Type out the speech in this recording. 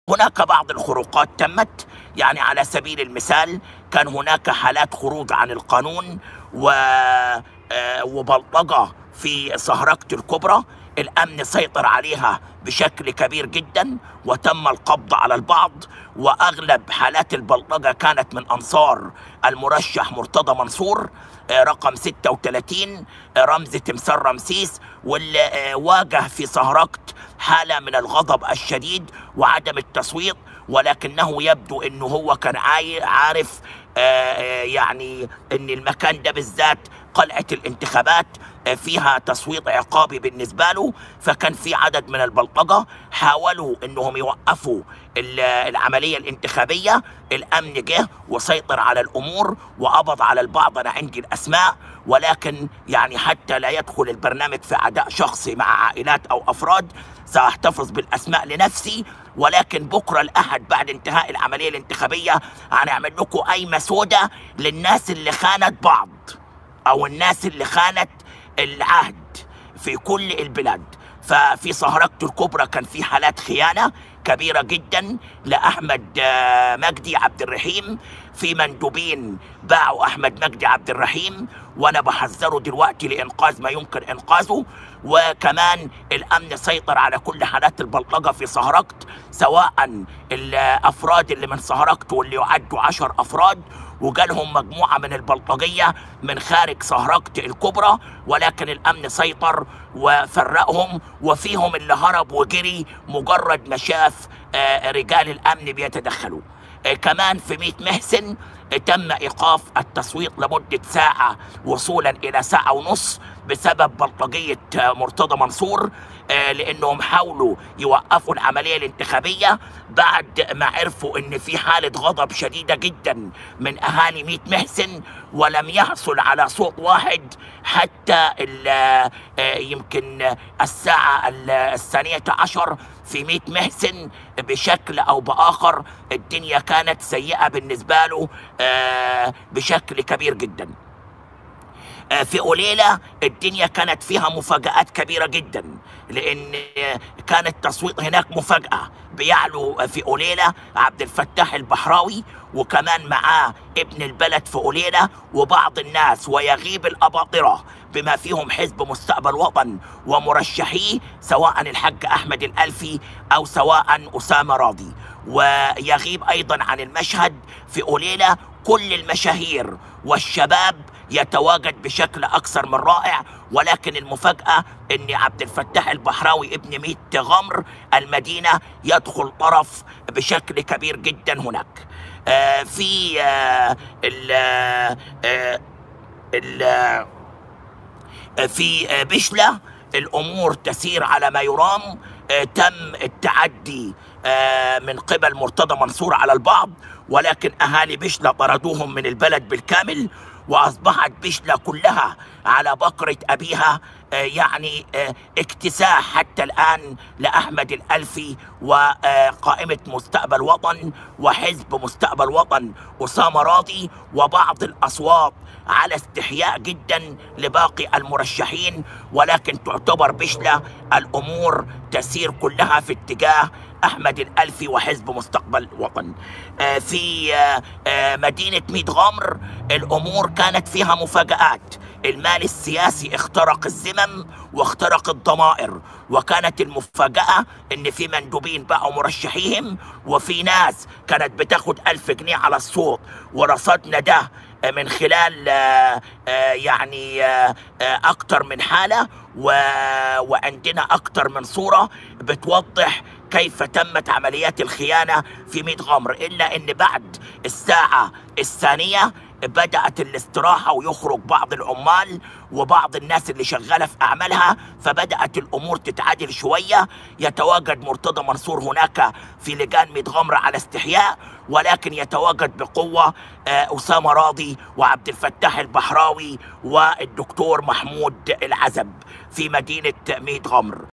هناك بعض الخروقات تمت يعني على سبيل المثال كان هناك حالات خروج عن القانون و آه، وبلطجة في صهرجة الكبرى الأمن سيطر عليها بشكل كبير جدا وتم القبض على البعض وأغلب حالات البلطجة كانت من أنصار المرشح مرتضى منصور آه، رقم 36 آه، رمز تمثال رمسيس واللي آه، واجه في صهرجة حالة من الغضب الشديد وعدم التصويت ولكنه يبدو انه هو كان عاي- عارف آه، آه، يعني ان المكان ده بالذات قلعة الانتخابات آه، فيها تصويت عقابي بالنسبة له فكان في عدد من البلطجة حاولوا انهم يوقفوا ال- العملية الانتخابية الامن جه وسيطر على الامور وقبض على البعض انا عندي الاسماء ولكن يعني حتى لا يدخل البرنامج في عداء شخصي مع عائلات او افراد ساحتفظ بالاسماء لنفسي ولكن بكره الاحد بعد انتهاء العمليه الانتخابيه هنعمل لكم قايمه سوداء للناس اللي خانت بعض او الناس اللي خانت العهد في كل البلاد ففي صهرجة الكبرى كان في حالات خيانة كبيرة جدا لأحمد آه، مجدي عبد الرحيم في مندوبين باعوا أحمد مجدي عبد الرحيم وأنا بحذره دلوقتي لإنقاذ ما يمكن إنقاذه وكمان الأمن سيطر على كل حالات البلطجة في صهرجة سواء الأفراد اللي من صهرجة واللي يعدوا عشر أفراد وجالهم مجموعة من البلطجية من خارج صهرجة الكبرى ولكن الأمن سيطر وفرقهم وفيهم اللي هرب وجري مجرد ما شاف آه، رجال الأمن بيتدخلوا آه، كمان في ميت محسن آه، تم إيقاف التصويت لمدة ساعة وصولا إلى ساعة ونص بسبب بلطجية آه، مرتضى منصور آه، لأنهم حاولوا يوقفوا العملية الانتخابية بعد ما عرفوا إن في حالة غضب شديدة جدا من أهالي ميت محسن ولم يحصل على صوت واحد حتى ال- آه، يمكن الساعة ال- الثانية عشر في ميت محسن بشكل أو بآخر الدنيا كانت سيئة بالنسبة له آه، بشكل كبير جدا آه، في قليلة الدنيا كانت فيها مفاجآت كبيرة جدا لأن آه، كان التصويت هناك مفاجأة بيعلو في قليلة عبد الفتاح البحراوي وكمان معاه ابن البلد في قليلة وبعض الناس ويغيب الأباطرة بما فيهم حزب مستقبل وطن ومرشحيه سواء الحاج أحمد الألفي أو سواء أسامة راضي ويغيب أيضا عن المشهد في قليلة كل المشاهير والشباب يتواجد بشكل اكثر من رائع ولكن المفاجاه ان عبد الفتاح البحراوي ابن ميت غمر المدينه يدخل طرف بشكل كبير جدا هناك آه في آه ال آه ال آه في آه بشلة الأمور تسير على ما يرام آه، تم التعدي آه، من قبل مرتضى منصور على البعض ولكن أهالي بشلة طردوهم من البلد بالكامل وأصبحت بشلة كلها على بقرة أبيها آه، يعني آه، اكتساح حتى الآن لأحمد الألفي وقائمة مستقبل وطن وحزب مستقبل وطن أسامة راضي وبعض الأصوات على استحياء جدا لباقي المرشحين ولكن تعتبر بشلة الأمور تسير كلها في اتجاه أحمد الألفي وحزب مستقبل وطن آه، في آه، آه، مدينة ميت غمر الأمور كانت فيها مفاجآت المال السياسي اخترق الزمم واخترق الضمائر وكانت المفاجأة ان في مندوبين بقوا مرشحيهم وفي ناس كانت بتاخد ألف جنيه على الصوت ورصدنا ده من خلال آه، آه، يعني آه، آه، أكتر من حالة و- وعندنا أكتر من صورة بتوضح كيف تمت عمليات الخيانة في ميت غمر إلا أن بعد الساعة الثانية بدأت الاستراحة ويخرج بعض العمال وبعض الناس اللي شغالة في أعمالها فبدأت الأمور تتعادل شوية يتواجد مرتضى منصور هناك في لجان ميت غمر على استحياء ولكن يتواجد بقوة آه، أسامة راضي وعبد الفتاح البحراوي والدكتور محمود العزب في مدينة ميت غمر